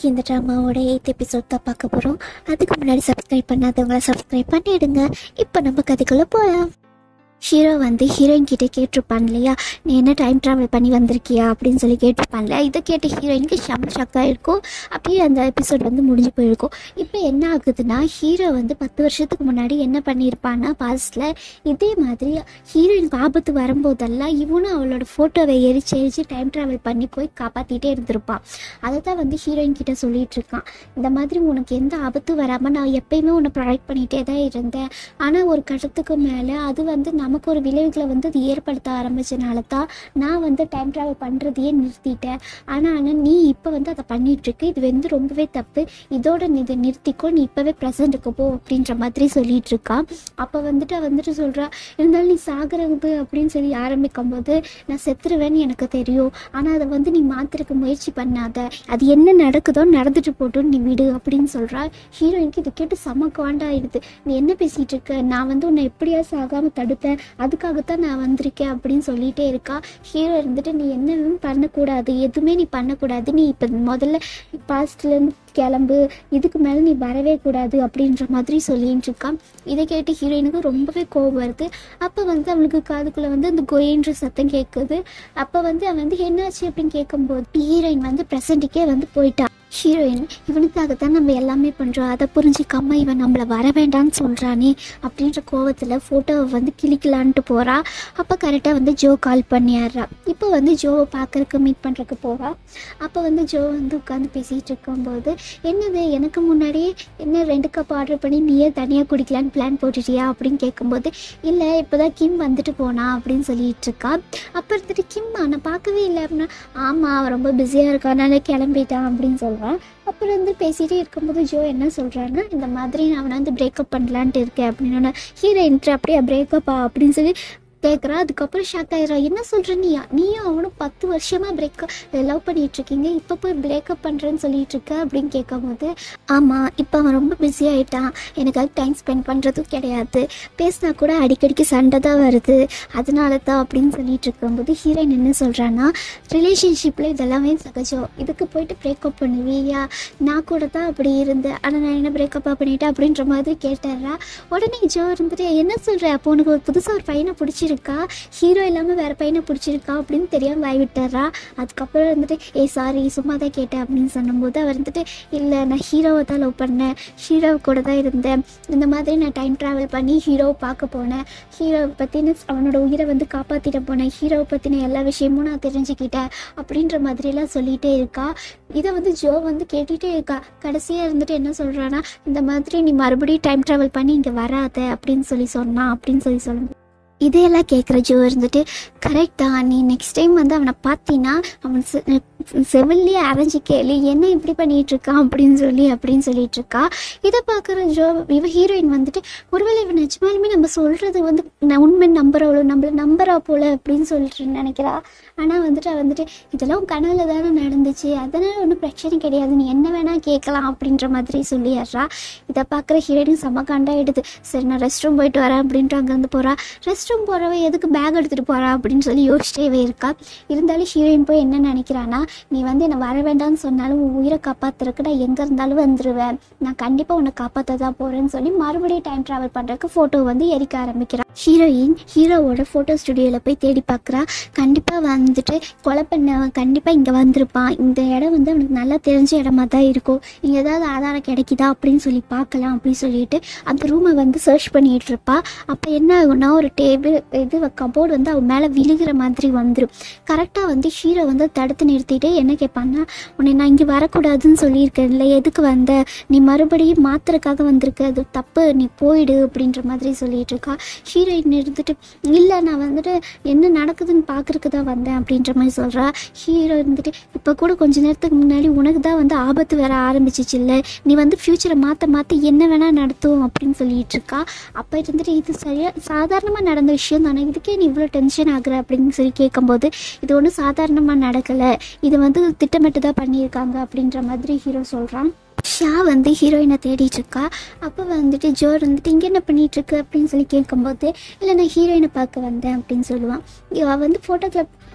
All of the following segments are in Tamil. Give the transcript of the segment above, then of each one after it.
இன்னைக்கு இந்த ட்ராமாவோட எயித் எபிசோட் தான் பார்க்க போகிறோம் அதுக்கு முன்னாடி சப்ஸ்கிரைப் பண்ணாதவங்கள சப்ஸ்கிரைப் பண்ணிடுங்க இப்போ நம்ம கதைக்குள்ளே போகலாம் ஹீரோ வந்து ஹீரோயின் கிட்ட கேட்டிருப்பான் இல்லையா நீ என்ன டைம் ட்ராவல் பண்ணி வந்திருக்கியா அப்படின்னு சொல்லி கேட்டிருப்பான் இல்லையா இதை கேட்ட ஹீரோயினுக்கு செம்ம ஷக்காக இருக்கும் அப்படியே அந்த எபிசோட் வந்து முடிஞ்சு போயிருக்கும் இப்போ என்ன ஆகுதுன்னா ஹீரோ வந்து பத்து வருஷத்துக்கு முன்னாடி என்ன பண்ணியிருப்பான்னா பாஸ்டில் இதே மாதிரி ஹீரோயினுக்கு ஆபத்து வரும்போதெல்லாம் இவனும் அவளோட ஃபோட்டோவை எரிச்சு எரிச்சு டைம் ட்ராவல் பண்ணி போய் காப்பாற்றிட்டே இருந்திருப்பான் அதை தான் வந்து ஹீரோயின் கிட்ட சொல்லிட்டு இருக்கான் இந்த மாதிரி உனக்கு எந்த ஆபத்தும் வராமல் நான் எப்பயுமே உன்னை ப்ரொடெக்ட் பண்ணிகிட்டே தான் இருந்தேன் ஆனால் ஒரு கட்டத்துக்கு மேலே அது வந்து நமக்கு ஒரு விளைவுகளை வந்து அது ஏற்படுத்த ஆரம்பிச்சனால தான் நான் வந்து டைம் ட்ராவல் பண்ணுறதையே நிறுத்திட்டேன் ஆனால் ஆனால் நீ இப்போ வந்து அதை பண்ணிகிட்ருக்கு இது வந்து ரொம்பவே தப்பு இதோட நீ இதை நிறுத்திக்கோ நீ இப்போவே ப்ரெசண்ட்டுக்கு போ அப்படின்ற மாதிரி சொல்லிட்டு இருக்கான் அப்போ வந்துட்டு அவ வந்துட்டு சொல்கிறா இருந்தாலும் நீ சாகிறது அப்படின்னு சொல்லி ஆரம்பிக்கும் போது நான் செத்துருவேன்னு எனக்கு தெரியும் ஆனால் அதை வந்து நீ மாத்திருக்க முயற்சி பண்ணாத அது என்ன நடக்குதோ நடந்துட்டு போட்டும் நீ விடு அப்படின்னு சொல்கிறா ஹீரோயினுக்கு இது கேட்டு செம காண்டாயிடுது நீ என்ன பேசிகிட்டு இருக்க நான் வந்து உன்னை எப்படியா சாகாமல் தடுப்பேன் அதுக்காகத்தான் நான் வந்திருக்கேன் அப்படின்னு சொல்லிட்டே இருக்கா ஹீரோ இருந்துட்டு நீ என்னவும் பண்ணக்கூடாது எதுவுமே நீ பண்ணக்கூடாது நீ இப்போ முதல்ல பாஸ்ட்லேருந்து கிளம்பு இதுக்கு மேலே நீ வரவே கூடாது அப்படின்ற மாதிரி சொல்லிட்டு இருக்கான் இதை கேட்டு ஹீரோயினுக்கு ரொம்பவே கோவம் வருது அப்போ வந்து அவளுக்கு காதுக்குள்ளே வந்து அந்த கொயின்ற சத்தம் கேட்குது அப்போ வந்து அவன் வந்து என்னாச்சு அப்படின்னு கேட்கும்போது ஹீரோயின் வந்து ப்ரெசண்ட்டுக்கே வந்து போயிட்டா ஹீரோயின் இவனுக்காகத்தான் நம்ம எல்லாமே பண்ணுறோம் அதை புரிஞ்சிக்காம இவன் நம்மளை வர வேண்டாம்னு சொல்கிறானே அப்படின்ற கோவத்தில் ஃபோட்டோவை வந்து கிளிக்கலான்ட்டு போகிறா அப்போ கரெக்டாக வந்து ஜோ கால் பண்ணிடுறா இப்போ வந்து ஜோவை பார்க்கறக்கு மீட் பண்ணுறக்கு போகிறா அப்போ வந்து ஜோ வந்து உட்காந்து பேசிகிட்டு இருக்கும்போது என்னது எனக்கு முன்னாடியே என்ன ரெண்டு கப் ஆர்டர் பண்ணி நீயே தனியாக குடிக்கலான்னு பிளான் போட்டுட்டியா அப்படின்னு கேட்கும்போது இல்லை இப்போ தான் கிம் வந்துட்டு போனா அப்படின்னு சொல்லிட்டு இருக்கா அப்போ இருந்துட்டு கிம் நான் பார்க்கவே இல்லை அப்படின்னா ஆமாம் அவன் ரொம்ப பிஸியாக இருக்கானால கிளம்பிட்டான் அப்படின்னு சொல்கிறான் அப்புறம் வந்து பேசிகிட்டே இருக்கும்போது ஜோ என்ன சொல்கிறான்னா இந்த மாதிரி நான் அவனை வந்து பிரேக்கப் பண்ணலான்ட்டு இருக்கேன் அப்படின்னு ஹீரோயின்ட்டு அப்படியே பிரேக்கப்பா அப்படின்னு சொல்லி கேட்குறா அதுக்கப்புறம் ஷாக் ஆயிடுறா என்ன சொல்கிற நீ நீயும் அவனும் பத்து வருஷமாக பிரேக்கப் லவ் பண்ணிட்டு இருக்கீங்க இப்போ போய் பிரேக்கப் பண்ணுறேன்னு சொல்லிட்டு இருக்க அப்படின்னு கேட்கும்போது ஆமாம் இப்போ அவன் ரொம்ப பிஸி ஆகிட்டான் எனக்காக டைம் ஸ்பெண்ட் பண்ணுறதும் கிடையாது பேசினா கூட அடிக்கடிக்கு சண்டை தான் வருது அதனால தான் அப்படின்னு சொல்லிட்டு இருக்கும்போது ஹீரோயின் என்ன சொல்கிறான்னா ரிலேஷன்ஷிப்பில் இதெல்லாமே சகஜம் இதுக்கு போயிட்டு பிரேக்கப் பண்ணுவியா நான் கூட தான் அப்படி இருந்தேன் ஆனால் நான் என்ன பிரேக்கப்பாக பண்ணிட்டேன் அப்படின்ற மாதிரி கேட்டுறா உடனே ஜோ இருந்துட்டு என்ன சொல்கிற அப்போ உனக்கு ஒரு புதுசாக ஒரு பையனை பிடிச்சிருக்கா ஹீரோ இல்லாமல் வேறு பையனை பிடிச்சிருக்கா அப்படின்னு தெரியாமல் வாய் விட்டுறா அதுக்கப்புறம் வந்துட்டு ஏ சாரி சும்மா தான் கேட்டேன் அப்படின்னு சொன்னும்போது அவர் வந்துட்டு இல்லை நான் ஹீரோவை தான் லவ் பண்ணேன் ஹீரோ கூட தான் இருந்தேன் இந்த மாதிரி நான் டைம் ட்ராவல் பண்ணி ஹீரோவை பார்க்க போனேன் ஹீரோவை பற்றின அவனோட உயிரை வந்து காப்பாற்றிட போனேன் ஹீரோவை பற்றின எல்லா விஷயமும் நான் தெரிஞ்சுக்கிட்டேன் அப்படின்ற மாதிரிலாம் சொல்லிகிட்டே இருக்கா இதை வந்து ஜோ வந்து கேட்டுகிட்டே இருக்கா கடைசியாக இருந்துட்டு என்ன சொல்கிறான்னா இந்த மாதிரி நீ மறுபடியும் டைம் ட்ராவல் பண்ணி இங்கே வராத அப்படின்னு சொல்லி சொன்னான் அப்படின்னு சொல்லி சொல்லுங்க இதையெல்லாம் கேட்குற ஜோ இருந்துட்டு கரெக்ட் தான் நீ நெக்ஸ்ட் டைம் வந்து அவனை பார்த்தீங்கன்னா அவன் செ- செவிலியே அரைஞ்சி கேளு என்ன இப்படி பண்ணிட்டு இருக்கான் அப்படின்னு சொல்லி அப்படின்னு சொல்லிட்டு இருக்கா இதை பார்க்குற ஜோ இவ ஹீரோயின் வந்துட்டு ஒருவேளை இவன் நிஜமாலுமே நம்ம சொல்கிறது வந்து ந- உண்மை நம்புறவளோ நம்மள நம்புறா போல அப்படின்னு சொல்லிட்டு நினைக்கிறா ஆனால் வந்துட்டு அவ வந்துட்டு இதெல்லாம் கனவுல தானே நடந்துச்சு அதனால ஒன்றும் பிரச்சனை கிடையாது நீ என்ன வேணால் கேட்கலாம் அப்படின்ற மாதிரி சொல்லிடுறா இதை பார்க்குற ஹீரோயின் செம்ம காண்டாயிடுது சரி நான் ரெஸ்ட் ரூம் போயிட்டு வரேன் அப்படின்ட்டு அங்கேருந்து போகிறா ரெஸ்ட் ரூம் போகிறவ எதுக்கு பேக் எடுத்துகிட்டு போகிறா அப்படின்னு சொல்லி யோசிச்சிட்டே இருக்கா இருந்தாலும் ஹீரோயின் போய் என்ன நினைக்கிறான்னா நீ வந்து என்னை வர வேண்டாம்னு சொன்னாலும் உன் உயிரை காப்பாத்துறதுக்கு நான் எங்கே இருந்தாலும் வந்துடுவேன் நான் கண்டிப்பாக உன்னை காப்பாற்ற தான் போகிறேன்னு சொல்லி மறுபடியும் டைம் ட்ராவல் பண்ணுறதுக்கு ஃபோட்டோ வந்து எரிக்க ஆரம்பிக்கிறான் ஹீரோயின் ஹீரோவோட ஃபோட்டோ ஸ்டுடியோவில் போய் தேடி பார்க்குறா கண்டிப்பாக வந்துட்டு கொலை பண்ணவன் கண்டிப்பாக இங்கே வந்திருப்பான் இந்த இடம் வந்து அவனுக்கு நல்லா தெரிஞ்ச இடமா தான் இருக்கும் இங்கே ஏதாவது ஆதாரம் கிடைக்குதா அப்படின்னு சொல்லி பார்க்கலாம் அப்படின்னு சொல்லிட்டு அந்த ரூமை வந்து சர்ச் பண்ணிட்டு இருப்பா அப்போ என்ன ஆகும்னா ஒரு டேபிள் இது கபோர்டு வந்து அவன் மேலே விழுகிற மாதிரி வந்துடும் கரெக்டாக வந்து ஹீரோ வந்து தடுத்து நிறுத்திட்டு என்ன கேட்பான்னா உன்னை நான் இங்கே வரக்கூடாதுன்னு சொல்லியிருக்கேன்ல எதுக்கு வந்த நீ மறுபடியும் மாத்திரக்காக வந்திருக்க அது தப்பு நீ போயிடு அப்படின்ற மாதிரி சொல்லிட்டு இருக்கா ஹீரோயின் இருந்துட்டு இல்லை நான் வந்துட்டு என்ன நடக்குதுன்னு பார்க்கறக்கு தான் வந்தேன் அப்படின்ற மாதிரி சொல்கிறா ஹீரோ இருந்துட்டு இப்போ கூட கொஞ்ச நேரத்துக்கு முன்னாடி உனக்கு தான் வந்து ஆபத்து வர ஆரம்பிச்சிச்சு இல்லை நீ வந்து ஃப்யூச்சரை மாற்ற மாற்ற என்ன வேணால் நடத்தும் அப்படின்னு சொல்லிட்டு இருக்கா அப்போ இருந்துட்டு இது சரியாக சாதாரணமாக நடந்த விஷயம் தானே இதுக்கே நீ இவ்வளோ டென்ஷன் ஆகுற அப்படின்னு சொல்லி கேட்கும்போது இது ஒன்றும் சாதாரணமாக நடக்கலை இது வந்து திட்டமிட்டு தான் பண்ணியிருக்காங்க அப்படின்ற மாதிரி ஹீரோ சொல்கிறான் ஷா வந்து ஹீரோயினை தேடிட்டு இருக்கா அப்போ வந்துட்டு ஜோர் வந்துட்டு இங்கே என்ன பண்ணிட்டு இருக்கு அப்படின்னு சொல்லி கேட்கும்போது இல்லை நான் ஹீரோயினை பார்க்க வந்தேன் அப்படின்னு சொல்லுவான் இவ வந்து ஃபோட்டோகிராஃப்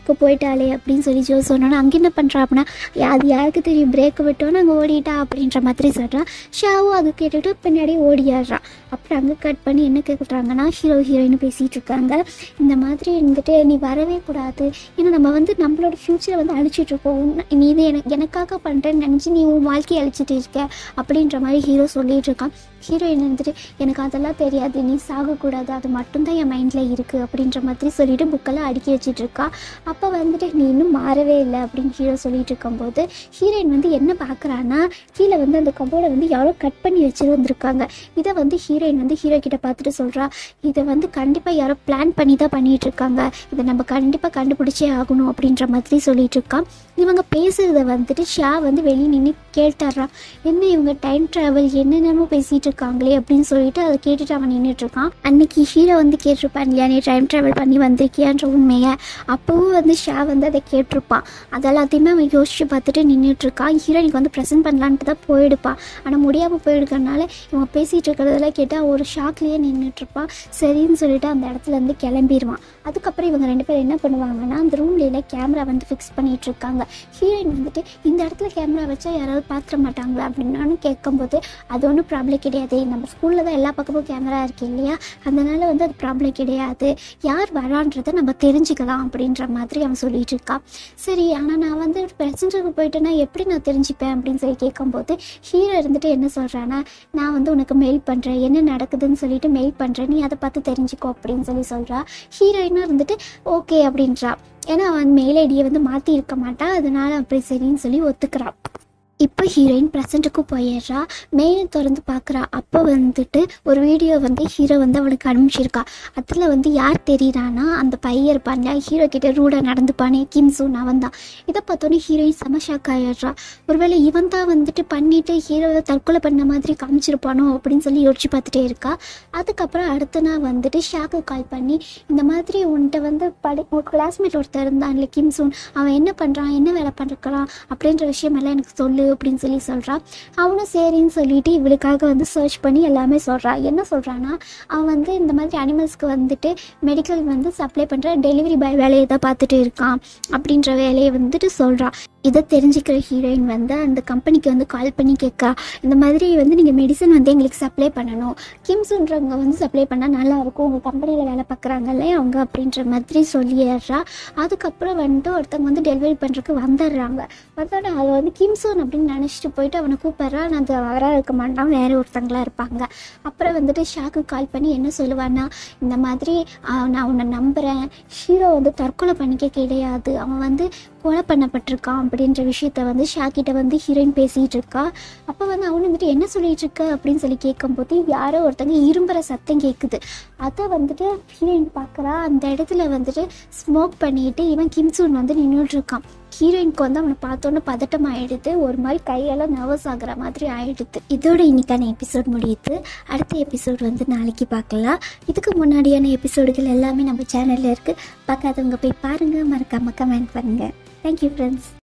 இப்போ போயிட்டாளே அப்படின்னு சொல்லி ஜோ சொன்னோன்னா அங்கே என்ன பண்ணுறா அப்படின்னா அது யாருக்கு தெரியும் பிரேக் விட்டோன்னு அங்கே ஓடிட்டா அப்படின்ற மாதிரி சொல்கிறான் ஷாவும் அது கேட்டுட்டு பின்னாடியே ஓடியாடுறான் அப்புறம் அங்கே கட் பண்ணி என்ன கேட்குறாங்கன்னா ஹீரோ ஹீரோயின் பேசிகிட்டு இருக்காங்க இந்த மாதிரி இருந்துட்டு நீ வரவே கூடாது ஏன்னா நம்ம வந்து நம்மளோட ஃப்யூச்சரை வந்து அழிச்சிட்டு இருக்கோம் உன்ன- நீ இது எனக்கு எனக்காக பண்ணுறேன்னு நினச்சி நீ உன் வாழ்க்கையை அழிச்சிட்டு இருக்க அப்படின்ற மாதிரி ஹீரோ சொல்லிட்டு இருக்கான் ஹீரோயின் வந்துட்டு எனக்கு அதெல்லாம் தெரியாது நீ சாகக்கூடாது அது மட்டும்தான் என் மைண்டில் இருக்குது அப்படின்ற மாதிரி சொல்லிட்டு புக்கெல்லாம் அடுக்கி வச்சிட்டு இருக்கா அப்போ வந்துட்டு நீ இன்னும் மாறவே இல்லை அப்படின்னு ஹீரோ சொல்லிட்டு இருக்கும்போது ஹீரோயின் வந்து என்ன பார்க்குறான்னா கீழே வந்து அந்த கபோர்டை வந்து யாரோ கட் பண்ணி வச்சு வந்திருக்காங்க இதை வந்து ஹீரோயின் வந்து ஹீரோ கிட்ட பார்த்துட்டு சொல்கிறா இதை வந்து கண்டிப்பாக யாரோ பிளான் பண்ணி தான் பண்ணிட்டு இருக்காங்க இதை நம்ம கண்டிப்பாக கண்டுபிடிச்சே ஆகணும் அப்படின்ற மாதிரி சொல்லிட்டு இருக்கான் இவங்க பேசுறத வந்துட்டு ஷா வந்து வெளியே நின்று கேட்டாரான் என்ன இவங்க டைம் ட்ராவல் என்னென்னமோ பேசிட்டு இருக்காங்களே அப்படின்னு சொல்லிட்டு அதை கேட்டுட்டு அவன் நின்றுட்டு இருக்கான் அன்னைக்கு ஹீரோ வந்து கேட்டிருப்பான் இல்லையா நீ டைம் ட்ராவல் பண்ணி வந்திருக்கியான்ற உண்மையை அப்போவும் வந்து ஷா வந்து அதை கேட்டிருப்பான் அதெல்லாத்தையுமே அவன் யோசிச்சு பார்த்துட்டு நின்றுட்டு இருக்கான் ஹீரோயினுக்கு வந்து ப்ரெசென்ட் பண்ணலான்ட்டு தான் போயிடுப்பான் ஆனால் முடியாமல் போயிடுக்கறனால இவன் பேசிகிட்டு இருக்கிறதெல்லாம் கேட்டால் ஒரு ஷாக்லேயே நின்றுட்டு இருப்பான் சரின்னு சொல்லிட்டு அந்த இடத்துல இருந்து கிளம்பிடுவான் அதுக்கப்புறம் இவங்க ரெண்டு பேரும் என்ன பண்ணுவாங்கன்னா அந்த ரூம்ல கேமரா வந்து ஃபிக்ஸ் பண்ணிட்டு இருக்காங்க ஹீரோயின் வந்துட்டு இந்த இடத்துல கேமரா வச்சா யாராவது பார்த்துட மாட்டாங்களா அப்படின்னு கேட்கும்போது அது ஒன்றும் ப்ராப்ளம் கிடையாது நம்ம ஸ்கூலில் தான் எல்லா பக்கமும் கேமரா இருக்கு இல்லையா அதனால வந்து அது ப்ராப்ளம் கிடையாது யார் வரான்றதை நம்ம தெரிஞ்சுக்கலாம் அப்படின்ற மாதிரி அவன் சொல்லிட்டு இருக்கான் சரி ஆனால் நான் வந்து பிரசன்டருக்கு போயிட்டேன்னா எப்படி நான் தெரிஞ்சுப்பேன் அப்படின்னு சொல்லி கேட்கும்போது ஹீரோ இருந்துட்டு என்ன சொல்கிறான்னா நான் வந்து உனக்கு மெயில் பண்ணுறேன் என்ன நடக்குதுன்னு சொல்லிட்டு மெயில் பண்ணுறேன் நீ அதை பார்த்து தெரிஞ்சுக்கோ அப்படின்னு சொல்லி சொல்கிறா ஹீரோயினும் இருந்துட்டு ஓகே அப்படின்றா ஏன்னா அவன் மெயில் ஐடியை வந்து மாற்றி இருக்க மாட்டா அதனால அப்படி சரின்னு சொல்லி ஒத்துக்கிறான் இப்போ ஹீரோயின் ப்ரெசண்ட்டுக்கு போயிடுறா மெயிலை திறந்து பார்க்குறா அப்போ வந்துட்டு ஒரு வீடியோ வந்து ஹீரோ வந்து அவளுக்கு அனுப்பிச்சிருக்கா அதில் வந்து யார் தெரியுறானா அந்த பையன் இருப்பான்ல ஹீரோ கிட்ட ரூடாக நடந்துப்பானே கிம்சூன் அவன் தான் இதை பார்த்தோன்னே ஹீரோயின் செம ஷாக் ஆயிடுறா ஒருவேளை இவன் தான் வந்துட்டு பண்ணிட்டு ஹீரோவை தற்கொலை பண்ண மாதிரி காமிச்சிருப்பானோ அப்படின்னு சொல்லி யோசிச்சு பார்த்துட்டே இருக்கா அதுக்கப்புறம் அடுத்த நாள் வந்துட்டு ஷாக்கு கால் பண்ணி இந்த மாதிரி உன்கிட்ட வந்து படி உன் கிளாஸ்மேட் ஒருத்தர் இருந்தான்ல கிம்சூன் அவன் என்ன பண்ணுறான் என்ன வேலை பண்ணுறான் அப்படின்ற விஷயமெல்லாம் எனக்கு சொல்லு அப்படின்னு சொல்லி சொல்கிறான் அவனும் சரின்னு சொல்லிட்டு இவளுக்காக வந்து சர்ச் பண்ணி எல்லாமே சொல்கிறான் என்ன சொல்கிறான்னா அவன் வந்து இந்த மாதிரி அனிமல்ஸ்க்கு வந்துட்டு மெடிக்கல் வந்து சப்ளை பண்ணுற டெலிவரி பாய் வேலையை தான் பார்த்துட்டு இருக்கான் அப்படின்ற வேலையை வந்துட்டு சொல்கிறான் இதை தெரிஞ்சுக்கிற ஹீரோயின் வந்து அந்த கம்பெனிக்கு வந்து கால் பண்ணி கேட்கா இந்த மாதிரி வந்து நீங்கள் மெடிசன் வந்து எங்களுக்கு சப்ளை பண்ணணும் கிம்ஸ்ன்றவங்க வந்து சப்ளை பண்ணால் நல்லா இருக்கும் உங்கள் கம்பெனியில் வேலை பார்க்குறாங்கல்ல அவங்க அப்படின்ற மாதிரி சொல்லிடுறா அதுக்கப்புறம் வந்துட்டு ஒருத்தவங்க வந்து டெலிவரி பண்ணுறதுக்கு வந்துடுறாங்க வந்தோடனே அதை வந்து கிம்சோன் அப்படின்னு நினச்சிட்டு போயிட்டு அவனை கூப்பிட்றா நான் அது அவராக இருக்க மாட்டான் வேற ஒருத்தங்களா இருப்பாங்க அப்புறம் வந்துட்டு ஷாக்கு கால் பண்ணி என்ன சொல்லுவான்னா இந்த மாதிரி ஆஹ், நான் உன்னை நம்புகிறேன் ஹீரோ வந்து தற்கொலை பண்ணிக்க கிடையாது அவன் வந்து கொலை பண்ணப்பட்டிருக்கான் அப்படின்ற விஷயத்த வந்து ஷாக்கிட்ட வந்து ஹீரோயின் பேசிகிட்டு இருக்கா அப்போ வந்து அவனு வந்துட்டு என்ன சொல்லிட்டு இருக்க அப்படின்னு சொல்லி கேட்கும்போது யாரோ ஒருத்தங்க இரும்புற சத்தம் கேட்குது அதை வந்துட்டு ஹீரோயின் பார்க்குறா அந்த இடத்துல வந்துட்டு ஸ்மோக் பண்ணிட்டு இவன் கிம்சூன் வந்து நின்றுட்டு இருக்கான் ஹீரோயினுக்கு வந்து அவனை பார்த்தோன்னே பதட்டம் ஆயிடுது ஒரு மாதிரி கையெல்லாம் நர்வஸ் ஆகுற மாதிரி ஆயிடுது இதோட இன்னைக்கான எபிசோட் முடியுது அடுத்த எபிசோட் வந்து நாளைக்கு பார்க்கலாம் இதுக்கு முன்னாடியான எபிசோடுகள் எல்லாமே நம்ம சேனலில் இருக்குது பார்க்காதவங்க போய் பாருங்கள் மறக்காமல் கமெண்ட் பண்ணுங்கள் தேங்க்யூ ஃப்ரெண்ட்ஸ்